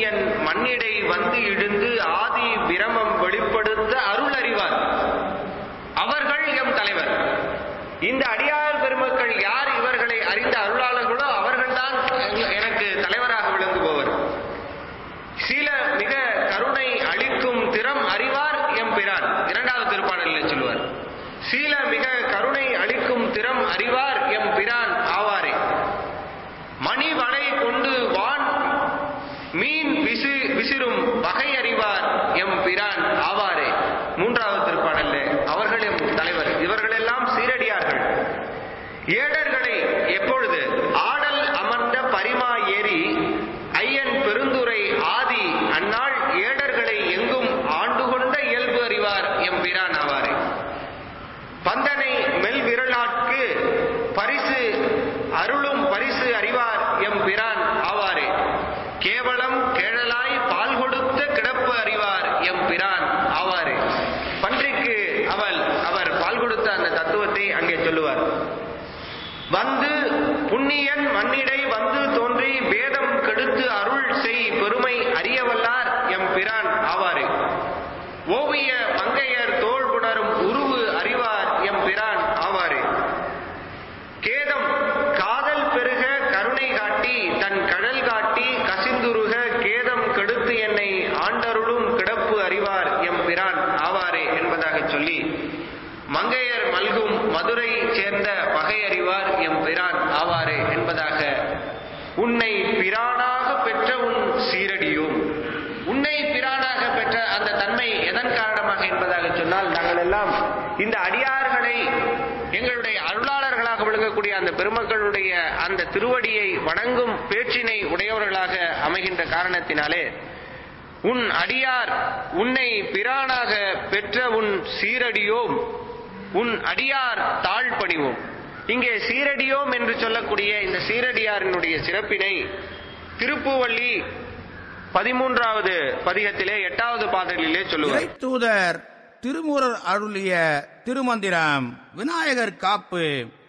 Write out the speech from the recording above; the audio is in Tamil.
புண்ணியன் மண்ணிடை வந்து இழுந்து ஆதி பிரமம் வெளிப்படுத்த அருள் அறிவார் அவர்கள் எம் தலைவர் இந்த அடியார் பெருமக்கள் யார் இவர்களை அறிந்த அருளாளர்களோ அவர்கள்தான் எனக்கு தலைவராக விளங்குபவர் சில மிக கருணை அளிக்கும் திறம் அறிவார் எம்பிரான் இரண்டாவது திருப்பாடலில் சொல்லுவார் சீல மிக கருணை அளிக்கும் திறம் அறிவார் எம் பிரான் ஆவாரே மணி வளை கொண்டு வான் மீன் விசு விசிறும் வகை அறிவார் எம் பிரான் ஆவாரே மூன்றாவது திருப்பாடல்ல அவர்கள் எம் தலைவர் இவர்களெல்லாம் சீரடியார்கள் ஏடர்களை எப்பொழுது ஆடல் அமர்ந்த பரிமா ஏறி ஐயன் பெருந்துரை ஆதி அந்நாள் ஏடர்களை எங்கும் ஆண்டு கொண்ட இயல்பு அறிவார் எம் பிரான் ஆவாரே பந்தனை மெல் விரலாட்கு பரிசு அருளும் பரிசு அறிவார் எம் பிரான் ஆவாரே கேவலம் கேழலாய் பால் கொடுத்த கிடப்பு அறிவார் எம் பிரான் ஆவாரே பன்றிக்கு அவள் அவர் பால் கொடுத்த அந்த தத்துவத்தை அங்கே சொல்லுவார் வந்து புண்ணியன் மண்ணிடை வந்து தோன்றி வேதம் கெடுத்து அருள் செய் பெருமை அறியவல்லார் எம் பிரான் ஆவாரே ஓவிய மங்கையர் தோள் புணரும் உருவு அறிவார் எம் பிரான் ஆவாரே கேதம் காதல் பெருக கருணை காட்டி தன் கடல் காட்டி கசிந்துருக கேதம் கெடுத்து என்னை ஆண்டருளும் கிடப்பு அறிவார் எம் பிரான் ஆவாரே என்பதாக சொல்லி மங்கையர் மல்கும் மதுரை சேர்ந்த பகை அறிவார் எம் பிரான் ஆவாரே என்பதாக உன்னை பிரானாக பெற்ற உன் சீரடியும் உன்னை பிரானாக பெற்ற அந்த தன்மை எதன் காரணமாக என்பதாக சொன்னால் நாங்கள் எல்லாம் இந்த அடியார்களை எங்களுடைய அருளாளர்களாக விளங்கக்கூடிய அந்த பெருமக்களுடைய அந்த திருவடியை வணங்கும் பேச்சினை உடையவர்களாக அமைகின்ற காரணத்தினாலே உன் அடியார் உன்னை பிரானாக பெற்ற உன் சீரடியோம் உன் அடியார் தாழ் பணிவோம் இங்கே சீரடியோம் என்று சொல்லக்கூடிய இந்த சீரடியாரினுடைய சிறப்பினை திருப்புவள்ளி பதிமூன்றாவது பதிகத்திலே எட்டாவது பாடலிலே சொல்லுவார் இறைத்தூதர் திருமூரர் அருளிய திருமந்திரம் விநாயகர் காப்பு